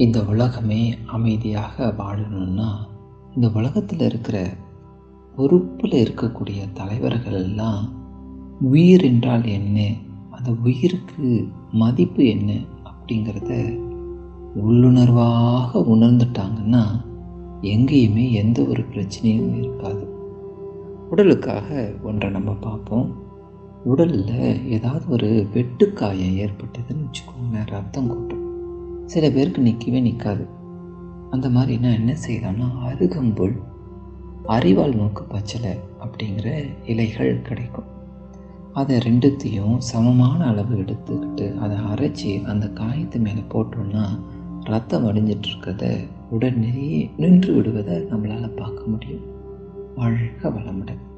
இந்த உலகமே அமைதியாக வாழணும்னா இந்த உலகத்தில் இருக்கிற பொறுப்பில் இருக்கக்கூடிய தலைவர்கள் எல்லாம் உயிர் என்றால் என்ன அந்த உயிருக்கு மதிப்பு என்ன அப்படிங்கிறத உள்ளுணர்வாக உணர்ந்துட்டாங்கன்னா எங்கேயுமே எந்த ஒரு பிரச்சனையும் இருக்காது உடலுக்காக ஒன்றை நம்ம பார்ப்போம் உடலில் ஏதாவது ஒரு வெட்டுக்காயம் ஏற்பட்டதுன்னு வச்சுக்கோங்களேன் ரத்தம் கொட்டும் சில பேருக்கு நிற்கவே நிற்காது அந்த மாதிரினா என்ன செய்யலாம்னா அருகம்புல் அரிவாள் மூக்கு பச்சலை அப்படிங்கிற இலைகள் கிடைக்கும் அதை ரெண்டுத்தையும் சமமான அளவு எடுத்துக்கிட்டு அதை அரைச்சி அந்த காயத்து மேலே போட்டோம்னா ரத்தம் வடிஞ்சிட்டு இருக்கிறத உடனே நின்று விடுவதை நம்மளால் பார்க்க முடியும் வாழ்க வளமுடன்